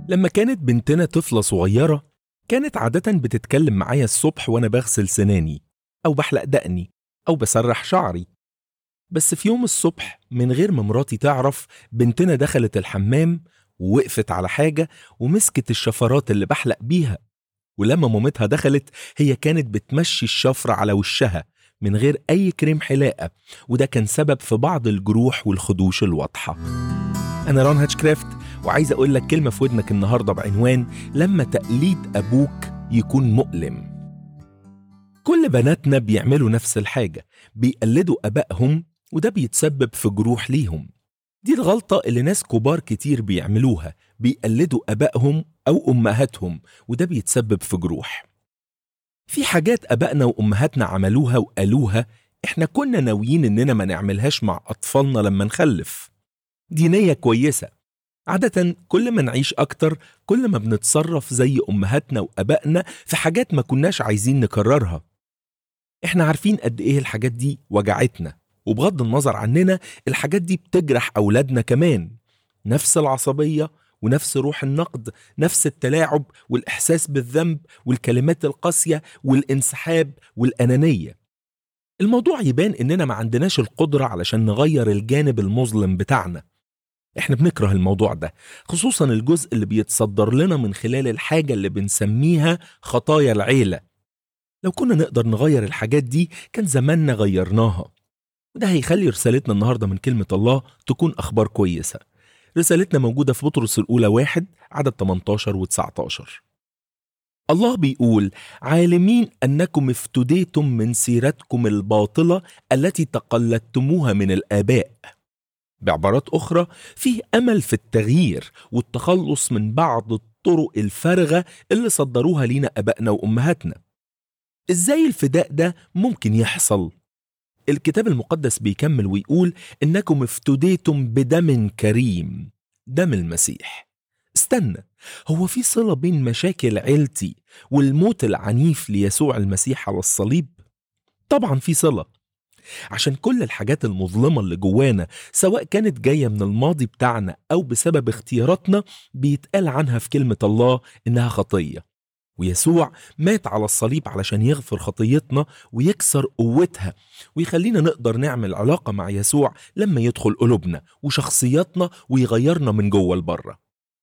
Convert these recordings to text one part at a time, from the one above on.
لما كانت بنتنا طفلة صغيرة كانت عادة بتتكلم معايا الصبح وأنا بغسل سناني أو بحلق دقني أو بسرح شعري بس في يوم الصبح من غير ما مراتي تعرف بنتنا دخلت الحمام ووقفت على حاجة ومسكت الشفرات اللي بحلق بيها ولما مامتها دخلت هي كانت بتمشي الشفرة على وشها من غير أي كريم حلاقة وده كان سبب في بعض الجروح والخدوش الواضحة أنا ران هاتشكرافت وعايز أقول لك كلمة في ودنك النهاردة بعنوان لما تقليد أبوك يكون مؤلم كل بناتنا بيعملوا نفس الحاجة بيقلدوا أبائهم وده بيتسبب في جروح ليهم دي الغلطة اللي ناس كبار كتير بيعملوها بيقلدوا أبائهم أو أمهاتهم وده بيتسبب في جروح في حاجات أبائنا وأمهاتنا عملوها وقالوها إحنا كنا ناويين إننا ما نعملهاش مع أطفالنا لما نخلف دي نية كويسة عادة كل ما نعيش أكتر كل ما بنتصرف زي أمهاتنا وأبائنا في حاجات ما كناش عايزين نكررها إحنا عارفين قد إيه الحاجات دي وجعتنا وبغض النظر عننا الحاجات دي بتجرح أولادنا كمان نفس العصبية ونفس روح النقد نفس التلاعب والإحساس بالذنب والكلمات القاسية والانسحاب والأنانية الموضوع يبان إننا ما عندناش القدرة علشان نغير الجانب المظلم بتاعنا احنا بنكره الموضوع ده خصوصا الجزء اللي بيتصدر لنا من خلال الحاجة اللي بنسميها خطايا العيلة لو كنا نقدر نغير الحاجات دي كان زماننا غيرناها وده هيخلي رسالتنا النهاردة من كلمة الله تكون أخبار كويسة رسالتنا موجودة في بطرس الأولى واحد عدد 18 و 19 الله بيقول عالمين أنكم افتديتم من سيرتكم الباطلة التي تقلدتموها من الآباء بعبارات أخرى فيه أمل في التغيير والتخلص من بعض الطرق الفارغة اللي صدروها لينا أبائنا وأمهاتنا إزاي الفداء ده ممكن يحصل؟ الكتاب المقدس بيكمل ويقول إنكم افتديتم بدم كريم دم المسيح استنى هو في صلة بين مشاكل عيلتي والموت العنيف ليسوع المسيح على الصليب؟ طبعا في صلة عشان كل الحاجات المظلمة اللي جوانا سواء كانت جاية من الماضي بتاعنا أو بسبب اختياراتنا بيتقال عنها في كلمة الله إنها خطية ويسوع مات على الصليب علشان يغفر خطيتنا ويكسر قوتها ويخلينا نقدر نعمل علاقة مع يسوع لما يدخل قلوبنا وشخصياتنا ويغيرنا من جوه لبره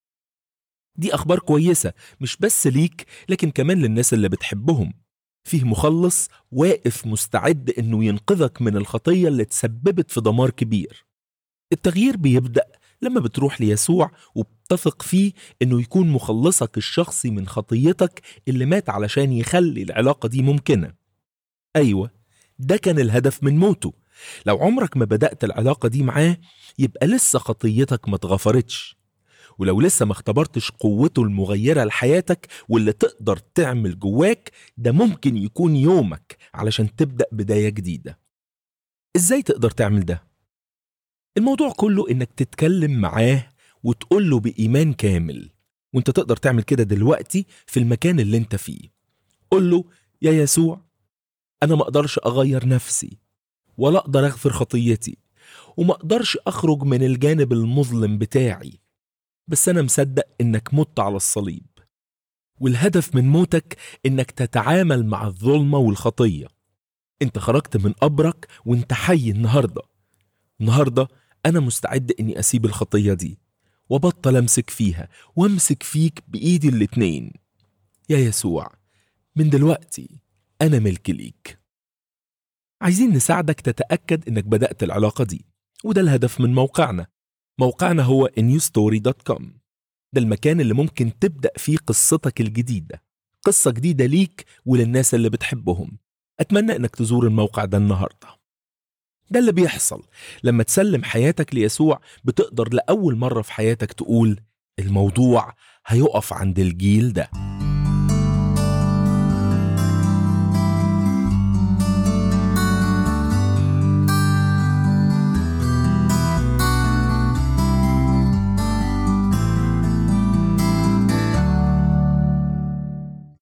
دي أخبار كويسة مش بس ليك لكن كمان للناس اللي بتحبهم فيه مخلص واقف مستعد انه ينقذك من الخطيه اللي تسببت في دمار كبير التغيير بيبدا لما بتروح ليسوع وبتثق فيه انه يكون مخلصك الشخصي من خطيتك اللي مات علشان يخلي العلاقه دي ممكنه ايوه ده كان الهدف من موته لو عمرك ما بدات العلاقه دي معاه يبقى لسه خطيتك ما اتغفرتش ولو لسه ما اختبرتش قوته المغيرة لحياتك واللي تقدر تعمل جواك ده ممكن يكون يومك علشان تبدأ بداية جديدة ازاي تقدر تعمل ده؟ الموضوع كله انك تتكلم معاه وتقول له بإيمان كامل وانت تقدر تعمل كده دلوقتي في المكان اللي انت فيه قول له يا يسوع انا ما اقدرش اغير نفسي ولا اقدر اغفر خطيتي وما اقدرش اخرج من الجانب المظلم بتاعي بس أنا مصدق إنك مت على الصليب والهدف من موتك إنك تتعامل مع الظلمة والخطية أنت خرجت من قبرك وأنت حي النهاردة النهاردة أنا مستعد إني أسيب الخطية دي وبطل أمسك فيها وأمسك فيك بإيدي الاتنين يا يسوع من دلوقتي أنا ملك ليك عايزين نساعدك تتأكد إنك بدأت العلاقة دي وده الهدف من موقعنا موقعنا هو newstory.com ده المكان اللي ممكن تبدأ فيه قصتك الجديدة قصة جديدة ليك وللناس اللي بتحبهم أتمنى إنك تزور الموقع ده النهاردة ده اللي بيحصل لما تسلم حياتك ليسوع بتقدر لأول مرة في حياتك تقول الموضوع هيقف عند الجيل ده